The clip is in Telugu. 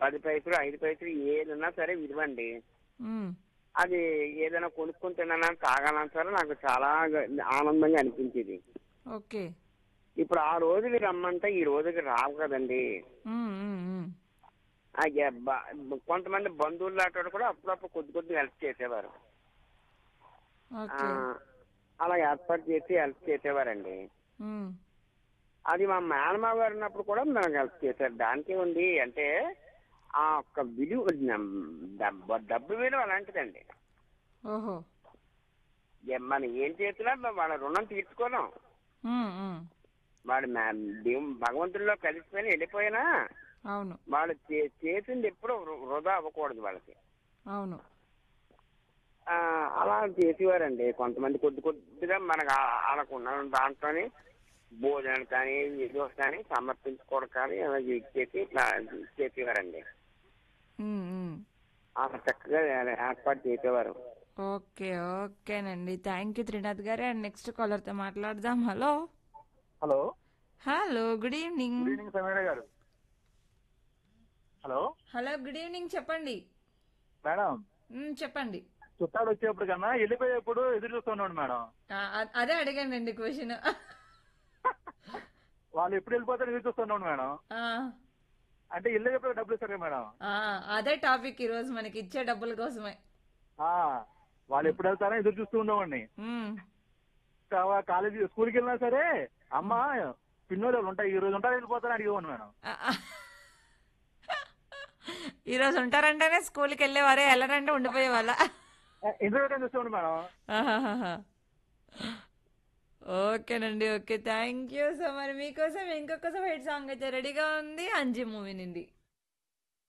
పది పైసలు ఐదు పైసలు ఏదన్నా సరే విలువండి ఉమ్, అది ఏదైనా కొనుక్కొని తిన్నానా తాగాలన్నా సరే నాకు చాలా గ- ఆనందంగా అనిపించేది ఓకే ఇప్పుడు ఆ రోజుకి రమ్మంటే ఈ రోజుకి రావు కదండి ఉమ్, ఉమ్, ఉమ్. ఆ ఎ- బ- కొంతమంది బంధువులు లాంటి కూడా అప్పుడప్పుడు కొద్ది కొద్దిగా హెల్ప్ చేసేవారు ఆ, ఓకే అలా ఏర్పాటు చేసి హెల్ప్ చేసేవారండి ఉమ్, అది మా మేనమావ గారు ఉన్నప్పుడు కూడా మనకు హెల్ప్ చేశారు దానికి ఉంది అంటే ఆ ఒక్క విలువ డబ్బు డబ్బు విలువ అలాంటిదండి ఓహో ఏ- మనం ఏం చేసినా వాళ్ళ రుణం తీర్చుకోలేం ఉమ్, ఉమ్. వాడు మ్యా- దేవు- భగవంతుడిలో కలిసిపోయినా వెళ్ళిపోయినా అవును వాళ్ళు చే- చేసింది ఎప్పుడు వృ- వృధా అవ్వకూడదు వాళ్ళకి అవును ఆ, అలా చేసేవారండి కొంతమంది కొద్ది కొద్దిగా మనకు ఆ- వాళ్ళకున్న దాంట్లోని భోజనం కానీ ఏదో కానీ సమర్పించుకోవడం కానీ అలా చేసి ఇట్లా చేసేవారండి ఉమ్, ఉమ్. అలా చక్కగా ఏర్పాటు చేసేవారు ఓకే ఓకేనండి థ్యాంక్ యూ త్రినాథ్ గారు అండ్ నెక్స్ట్ కాలర్తో మాట్లాడదాం hello hello hello good evening good evening Sameera garu hello hello good evening చెప్పండి మేడం మ్, చెప్పండి చుట్టాలు వచ్చేప్పుడు కన్నా వెళ్ళిపోయేప్పుడు ఎదురు చూస్తున్నాడు మేడం ఆ, అ- అదే అడిగానండి క్వశ్చన్ వాళ్ళు ఎప్పుడు వెళ్ళిపోతారు ఎదురు చూస్తున్నాడు మేడం అంటే వెళ్ళేటప్పుడు డబ్బులు ఇస్తారు కదా మేడం అదే టాపిక్ ఈ రోజు మనకి ఇచ్చే డబ్బుల కోసమే ఆ, వాళ్ళు ఎప్పుడు వెళ్తారో ఎదురు చూస్తూ ఉండేవాడిని మ్, కా- కాలేజీ స్కూల్కి వెళ్ళినా సరే అమ్మ పిన్నోళ్ళు ఉంటాయి ఈ రోజు ఉంటారు వెళ్ళిపోతారని అడిగేవాడిని మేడం ఆ, ఆ. ఈ రోజు ఉంటారంటేనే స్కూల్కి వెళ్ళేవారే వెళ్ళరంటే ఉండిపోయే వాళ్ళ ఇంటర్వ్యూ చూస్తుండే మేడం ఆహాహాహా. ఓకేనండి ఓకే థ్యాంక్ యూ సో మరి మీకోసం ఇంకొక హిట్ సాంగ్ అయితే రెడీగా ఉంది అంజి మూవీ నుండి